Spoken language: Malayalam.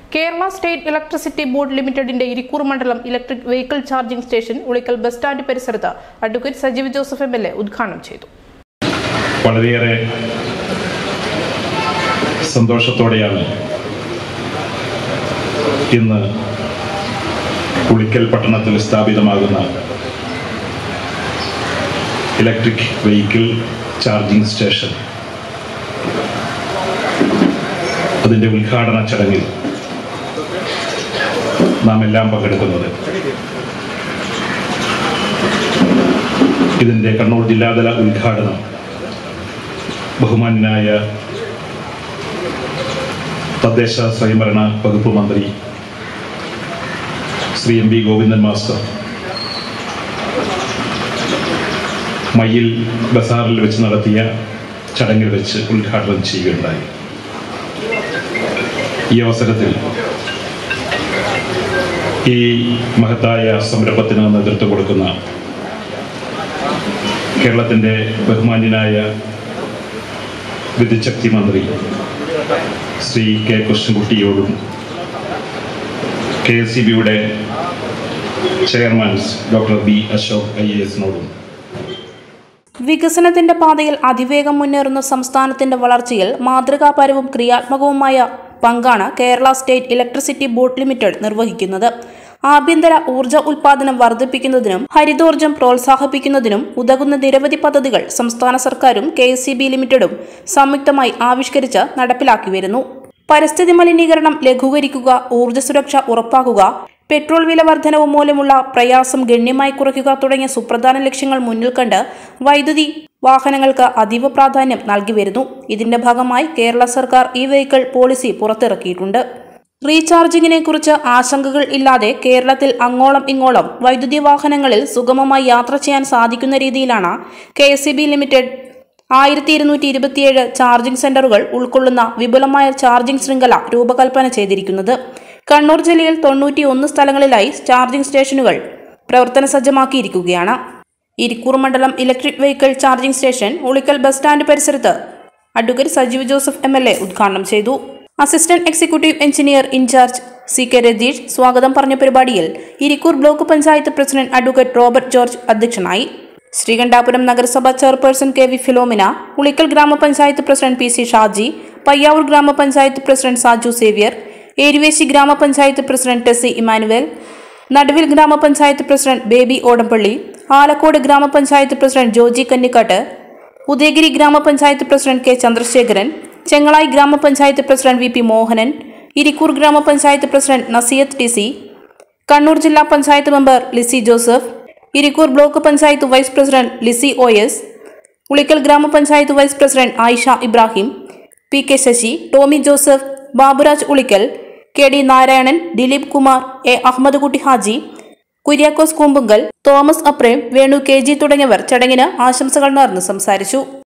കേരള സ്റ്റേറ്റ് ഇലക്ട്രിസിറ്റി ബോർഡ് ലിമിറ്റഡിന്റെ ഇരിക്കൂർ മണ്ഡലം electric vehicle charging station Ulikkal bus stand പരിസരത്ത് advocate Sajeev Joseph M L A ഉദ്ഘാടനം ചെയ്തു വളരെയേറെ സന്തോഷത്തോടെയാണ് ഇന്ന് പുളിക്കൽ പട്ടണത്തിൽ സ്ഥാപിതമാകുന്ന ഇലക്ട്രിക് വെഹിക്കിൾ ചാർജിംഗ് സ്റ്റേഷൻ അതിൻ്റെ ഉദ്ഘാടന ചടങ്ങിൽ നാം എല്ലാം പങ്കെടുക്കുന്നത് ഇതിൻ്റെ കണ്ണൂർ ജില്ലാതല ഉദ്ഘാടനം ബഹുമാന്യനായ തദ്ദേശ സ്വയംഭരണ വകുപ്പ് മന്ത്രി Shri M V Govindan master Mayyil ബസാറിൽ വെച്ച് നടത്തിയ ചടങ്ങിൽ വെച്ച് ഉദ്ഘാടനം ചെയ്യുകയുണ്ടായി ഈ അവസരത്തിൽ ഈ മഹത്തായ സംരംഭത്തിന് നേതൃത്വം കൊടുക്കുന്ന കേരളത്തിൻ്റെ ബഹുമാന്യനായ വിദ്യുച്ഛക്തി മന്ത്രി ശ്രീ കെ കൃഷ്ണൻകുട്ടിയോടും കെ എസ് സി ബിയുടെ chairman doctor B Ashok I A എസിനോടും വികസനത്തിന്റെ പാതയിൽ അതിവേഗം മുന്നേറുന്ന സംസ്ഥാനത്തിന്റെ വളർച്ചയിൽ മാതൃകാപരവും ക്രിയാത്മകവുമായ പങ്കാണ് Kerala state electricity board limited നിർവഹിക്കുന്നത് ആഭ്യന്തര ഊർജ്ജ ഉൽപാദനം വർദ്ധിപ്പിക്കുന്നതിനും ഹരിതോർജ്ജം പ്രോത്സാഹിപ്പിക്കുന്നതിനും ഉതകുന്ന നിരവധി പദ്ധതികൾ സംസ്ഥാന സർക്കാരും കെ ലിമിറ്റഡും സംയുക്തമായി ആവിഷ്കരിച്ച് നടപ്പിലാക്കി വരുന്നു പരിസ്ഥിതി മലിനീകരണം ലഘൂകരിക്കുക ഊർജ്ജ സുരക്ഷ ഉറപ്പാക്കുക പെട്രോൾ വില വർധനവ് മൂലമുള്ള പ്രയാസം ഗണ്യമായി കുറയ്ക്കുക തുടങ്ങിയ സുപ്രധാന ലക്ഷ്യങ്ങൾ മുന്നിൽ കണ്ട് വൈദ്യുതി വാഹനങ്ങൾക്ക് അതീവ പ്രാധാന്യം നൽകി വരുന്നു ഇതിന്റെ ഭാഗമായി കേരള സർക്കാർ ഈ വെഹിക്കിൾ പോളിസി പുറത്തിറക്കിയിട്ടുണ്ട് റീചാർജിങ്ങിനെ കുറിച്ച് ആശങ്കകൾ ഇല്ലാതെ കേരളത്തിൽ അങ്ങോളം ഇങ്ങോളം വൈദ്യുതി വാഹനങ്ങളിൽ സുഗമമായി യാത്ര ചെയ്യാൻ സാധിക്കുന്ന രീതിയിലാണ് കെ ലിമിറ്റഡ് ആയിരത്തി ഇരുന്നൂറ്റി ഇരുപത്തിയേഴ് ചാർജിംഗ് സെന്ററുകൾ ഉൾക്കൊള്ളുന്ന വിപുലമായ ചാർജിംഗ് ശൃംഖല രൂപകൽപ്പന ചെയ്തിരിക്കുന്നത് കണ്ണൂർ ജില്ലയിൽ തൊണ്ണൂറ്റി ഒന്ന് സ്ഥലങ്ങളിലായി ചാർജിംഗ് സ്റ്റേഷനുകൾ പ്രവർത്തന സജ്ജമാക്കിയിരിക്കുകയാണ് ഇരിക്കൂർ മണ്ഡലം electric vehicle charging station Ulikkal bus stand പരിസരത്ത് advocate Sajeev Joseph M L A ഉദ്ഘാടനം ചെയ്തു assistant executive engineer in charge C K Ratheesh സ്വാഗതം പറഞ്ഞ പരിപാടിയിൽ Irikkur block panchayat president advocate Robert George അധ്യക്ഷനായി ശ്രീകണ്ഠാപുരം നഗരസഭ chairperson K V Philomina Ulikkal ഗ്രാമപഞ്ചായത്ത് president P C Shaji Payyavoor ഗ്രാമപഞ്ചായത്ത് പ്രസിഡന്റ് സാജു സേവ്യർ ഏരുവേശി ഗ്രാമപഞ്ചായത്ത് പ്രസിഡന്റ് ടെസി ഇമാനുവേൽ നടുവിൽ ഗ്രാമപഞ്ചായത്ത് പ്രസിഡന്റ് ബേബി ഓടംപള്ളി ആലക്കോട് ഗ്രാമപഞ്ചായത്ത് പ്രസിഡന്റ് ജോജി കന്നിക്കാട്ട് ഉദയഗിരി ഗ്രാമപഞ്ചായത്ത് പ്രസിഡന്റ് കെ ചന്ദ്രശേഖരൻ ചെങ്ങളായി ഗ്രാമപഞ്ചായത്ത് president V P Mohanan Irikkur ഗ്രാമപഞ്ചായത്ത് president Nasiyath T C Kannur ജില്ലാ panchayat member Lissy Joseph Irikkur block panchayat vice president Lissy O S Ulikkal ഗ്രാമപഞ്ചായത്ത് vice president Ayisha Ibrahim P K Sasi Tomy Joseph Baburaj Ulikkal K D Narayanan Dileep Kumar A Ahammed Kutty Haji Kuriakose Koombunkal Thomas Aprem Venu K G തുടങ്ങിയവർ ചടങ്ങിന് ആശംസകൾ നേർന്ന് സംസാരിച്ചു